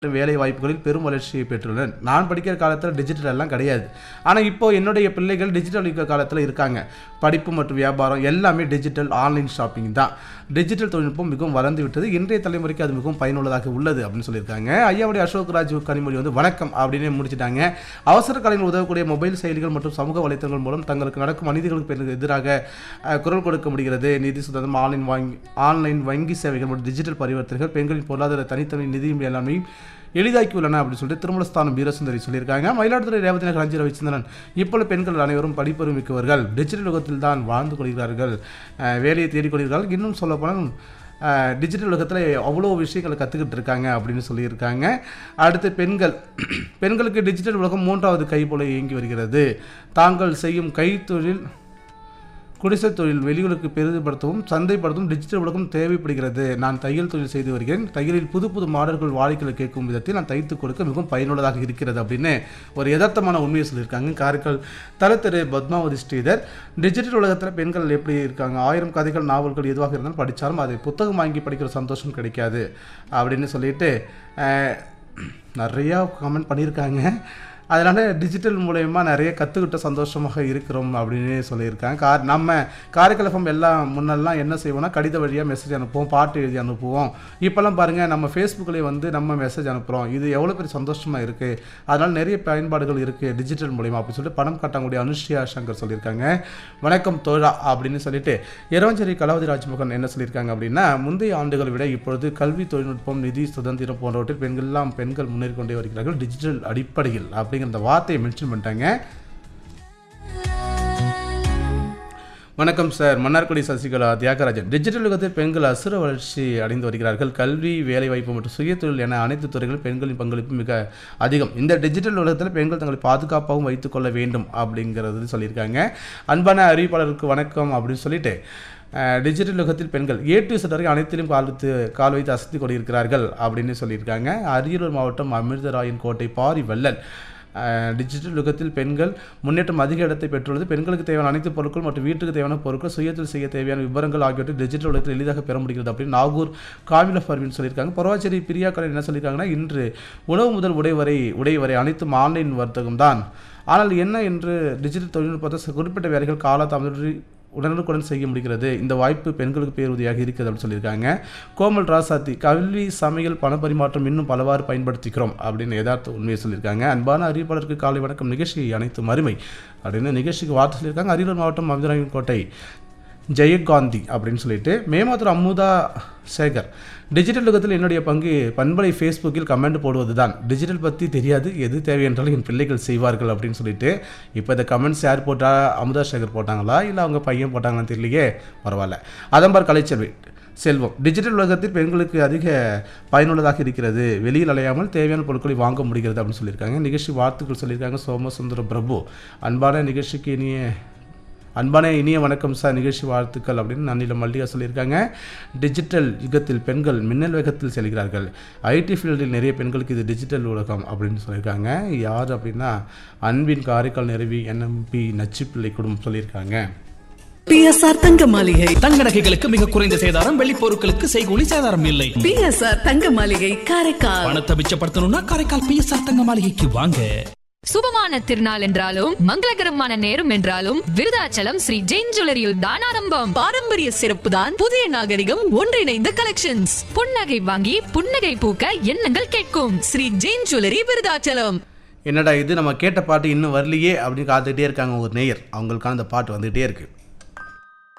வேலை வாய்ப்புகளில் பெரும் வளர்ச்சியை பெற்றுள்ளனர் நான் படிக்கிற காலத்தில் டிஜிட்டல் எல்லாம் கிடையாது ஆனால் இப்போ என்னுடைய பிள்ளைகள் டிஜிட்டல் யுக காலத்தில் இருக்காங்க படிப்பு மற்றும் வியாபாரம் எல்லாமே டிஜிட்டல் ஆன்லைன் ஷாப்பிங் தான் டிஜிட்டல் தொழில்நுட்பம் மிகவும் வளர்ந்து விட்டது இன்றைய தலைமுறைக்கு அது மிகவும் பயனுள்ளதாக உள்ளது அப்படின்னு சொல்லியிருக்காங்க ஐயாவுடைய அசோக் ராஜ் கனிமொழி வந்து வணக்கம் அப்படின்னு முடிச்சிட்டாங்க அவசர காலையில் உதவக்கூடிய மொபைல் செயலிகள் மற்றும் சமூக வலைத்தளங்கள் மூலம் தங்களுக்கு நடக்கும் அநீதிகளுக்கு பெரு- எதிராக அஹ், குரல் கொடுக்க முடிகிறது நிதி சுதந்திரம் ஆன்லைன் வாங்கி ஆன்லைன் வங்கி சேவைகள் மற்றும் டிஜிட்டல் பரிவர்த்தனைகள் பெண்களின் பொருளாதார தனித்தனி நிதி மேலாண்மை எளிதாக்கி உள்ளன அப்படின்னு சொல்லிட்டு திருமலஸ்தானம் வீரசுந்தரி சொல்லியிருக்காங்க மயிலாடுதுறை ரேவதி நகர் அஞ்சு ரவிச்சந்திரன் இப்போது பெண்கள் அனைவரும் படிப்பறிவு மிக்கவர்கள் டிஜிட்டல் யுகத்தில் தான் வாழ்ந்து கொள்கிறார்கள் அஹ், வேலையை தேடிக்கொள்கிறார்கள் இன்னும் சொல்லப்போனால் அஹ், டிஜிட்டல் உலகத்தில் அவ்வளோ விஷயங்களை கற்றுக்கிட்டு இருக்காங்க அப்படின்னு சொல்லியிருக்காங்க அடுத்து பெண்கள் பெண்களுக்கு டிஜிட்டல் உலகம் மூன்றாவது கை போல இயங்கி வருகிறது தாங்கள் செய்யும் கைத்தொழில் குடிசை தொழில் வெளியூருக்கு பெரிதுபடுத்தவும் சந்தைப்படுத்தவும் டிஜிட்டல் உலகம் தேவைப்படுகிறது நான் தையல் தொழில் செய்து வருகிறேன் தையலில் புது புது மாடல்கள் வாடிக்கையில் கேட்கும் விதத்தில் நான் தைத்து கொடுக்க மிகவும் பயனுள்ளதாக இருக்கிறது அப்படின்னு ஒரு யதார்த்தமான உண்மையை சொல்லியிருக்காங்க காரைக்கால் தலத்திரு பத்மாவதி ஸ்ரீதர் டிஜிட்டல் உலகத்தில் பெண்கள் எப்படி இருக்காங்க ஆயிரம் கதைகள் நாவல்கள் எதுவாக இருந்தாலும் படித்தாலும் அதை புத்தகம் வாங்கி படிக்கிற சந்தோஷம் கிடைக்காது அப்படின்னு சொல்லிட்டு அஹ், நிறையா கமெண்ட் பண்ணியிருக்காங்க அதனால் டிஜிட்டல் மூலயமா நிறைய கற்றுக்கிட்ட சந்தோஷமாக இருக்கிறோம் அப்படின்னு சொல்லியிருக்காங்க கார் நம்ம காரைக்கலஃபம் எல்லாம் முன்னெல்லாம் என்ன செய்வோம்னா கடித வழியாக மெசேஜ் அனுப்புவோம் பாட்டு எழுதி அனுப்புவோம் இப்போல்லாம் பாருங்கள் நம்ம ஃபேஸ்புக்கில் வந்து நம்ம மெசேஜ் அனுப்புகிறோம் இது எவ்வளோ பெரிய சந்தோஷமாக இருக்குது அதனால் நிறைய பயன்பாடுகள் இருக்குது டிஜிட்டல் மூலியமா அப்படின்னு சொல்லிட்டு பணம் கட்டக்கூடிய அனுஷ்யா சங்கர் சொல்லியிருக்காங்க வணக்கம் தோழா அப்படின்னு சொல்லிட்டு இரவஞ்சேரி கலாவதி ராஜ்மோகன் என்ன சொல்லியிருக்காங்க அப்படின்னா முந்தைய ஆண்டுகளை விட இப்பொழுது கல்வி தொழில்நுட்பம் நிதி சுதந்திரம் போன்றவற்றில் பெண்கள் எல்லாம் பெண்கள் முன்னேறி கொண்டே வருகிறார்கள் டிஜிட்டல் அடிப்படையில் அப்படிங்கிற அந்த வார்த்தையை மென்ஷன் பண்ணிட்டாங்க வணக்கம் சார் மன்னார்குடி சசிகலா தியாகராஜன் டிஜிட்டல் யுகத்தில் பெண்கள் அசுர வளர்ச்சி அடைந்து வருகிறார்கள் கல்வி வேலைவாய்ப்பு மற்றும் சுயதொழில் என அனைத்து துறைகளிலும் பெண்களின் பங்களிப்பு மிக அதிகம் இந்த டிஜிட்டல் உலகத்தில் பெண்கள் தங்களை பாதுகாப்பாகவும் வைத்துக்கொள்ள வேண்டும் அப்படிங்கிறது சொல்லியிருக்காங்க அன்பான அறிவிப்பாளருக்கு வணக்கம் அப்படின்னு சொல்லிட்டு அஹ், டிஜிட்டல் யுகத்தில் பெண்கள் ஏ டு Z வரை அனைத்திலும் கால் வைத்து கால் வைத்து அசத்தி கொண்டிருக்கிறார்கள் அப்படின்னு சொல்லியிருக்காங்க அரியலூர் மாவட்டம் அமிர்தராயன் கோட்டை பாரி வள்ளல் அஹ், டிஜிட்டல் யுகத்தில் பெண்கள் முன்னேற்றம் அதிக இடத்தை பெற்றுள்ளது பெண்களுக்கு தேவையான அனைத்து பொருட்கள் மற்றும் வீட்டுக்கு தேவையான பொருட்கள் சுயத்தில் செய்ய தேவையான விவரங்கள் ஆகியவற்றை டிஜிட்டல் உலகத்தில் எளிதாக பெற முடிகிறது அப்படின்னு நாகூர் காமில ஃபர்வின் சொல்லியிருக்காங்க பரவாச்சேரி பிரியா கடன் என்ன சொல்லியிருக்காங்கன்னா இன்று உணவு முதல் உடை வரை உடை வரை அனைத்தும் ஆன்லைன் வர்த்தகம் தான் ஆனால் என்ன என்று டிஜிட்டல் தொழில்நுட்பத்தை குறிப்பிட்ட வேலைகள் காலதாமதம் உடனுக்குடன் செய்ய முடிகிறது இந்த வாய்ப்பு பெண்களுக்கு பேருதவியாக இருக்கிறது அப்படின்னு சொல்லியிருக்காங்க கோமல் ராசாத்தி கல்வி சமையல் பணப்பரிமாற்றம் இன்னும் பலவாறு பயன்படுத்திக்கிறோம் அப்படின்னு யதார்த்த உண்மையை சொல்லியிருக்காங்க அன்பான அறிவிப்பாளருக்கு காலை வணக்கம் நிகழ்ச்சி அனைத்தும் அருமை அப்படின்னு நிகழ்ச்சிக்கு வார்த்தை சொல்லியிருக்காங்க அரியலூர் மாவட்டம் மதுராயின் கோட்டை ஜெயகாந்தி அப்படின்னு சொல்லிட்டு மேமாத்தூர் அமுதா சேகர் டிஜிட்டல் யுகத்தில் என்னுடைய பங்கு பண்பலை ஃபேஸ்புக்கில் கமெண்ட் போடுவது தான் டிஜிட்டல் பற்றி தெரியாது எது தேவை என்றாலும் என் பிள்ளைகள் செய்வார்கள் அப்படின்னு சொல்லிட்டு இப்போ இந்த கமெண்ட்ஸ் யார் போட்டா அமுதா சேகர் போட்டாங்களா இல்லை அவங்க பையன் போட்டாங்களான்னு தெரியலையே பரவாயில்ல அதம்பார் கலைச்செல்வி செல்வம் டிஜிட்டல் உலகத்தில் பெண்களுக்கு அதிக பயனுள்ளதாக இருக்கிறது வெளியில் அலையாமல் தேவையான பொருட்களை வாங்க முடிகிறது அப்படின்னு சொல்லியிருக்காங்க நிகழ்ச்சி வாழ்த்துக்கள் சொல்லியிருக்காங்க சோமசுந்தரம் பிரபு அன்பான நிகழ்ச்சிக்கு இனிய அன்பான இனிய வணக்கம் சார் நிகழ்ச்சி வாழ்த்துக்கள் அப்படின்னு நன்னில மல்லிகா சொல்லியிருக்காங்க டிஜிட்டல் யுகத்தில் பெண்கள் மின்னல் வேகத்தில் செல்கிறார்கள் ஐடி ஃபீல்டில் நிறைய பெண்களுக்கு இது டிஜிட்டல் உலகம் அப்படின்னு சொல்லியிருக்காங்க யார் அப்படின்னா அன்பின் காரைக்கால் நிறுவி என்எம்பி நச்சுப்பிள்ளை குடும்பம் சொல்லியிருக்காங்க பிஎஸ்ஆர் தங்க மாளிகை தங்க நகைகளுக்கு மிக குறைந்த சேதாரம் வெள்ளி பொருட்களுக்கு செய்கூலி சேதாரம் இல்லை பிஎஸ்ஆர் தங்க மாளிகை காரைக்கால் பணத்தை மிச்சப்படுத்தணும்னா காரைக்கால் பிஎஸ்ஆர் தங்க மாளிகைக்கு வாங்க சுபமான திருநாள் என்றாலும் மங்களகரமான நேரம் என்றாலும் விருதாச்சலம் ஸ்ரீ ஜெயின் ஜுவல்லரியில் தான் ஆரம்பம் பாரம்பரிய சிறப்பு தான் புதிய நாகரிகம் ஒன்றிணைந்த கலெக்ஷன்ஸ் புன்னகை வாங்கி புன்னகை பூக்க எண்ணங்கள் கேட்கும் ஸ்ரீ ஜெயின் ஜுவல்லரி விருதாச்சலம் என்னடா இது நம்ம கேட்ட பாட்டு இன்னும் வரலையே அப்படின்னு காத்துக்கிட்டே இருக்காங்க ஒரு நேயர் அவங்களுக்கான அந்த பாட்டு வந்துகிட்டே இருக்குது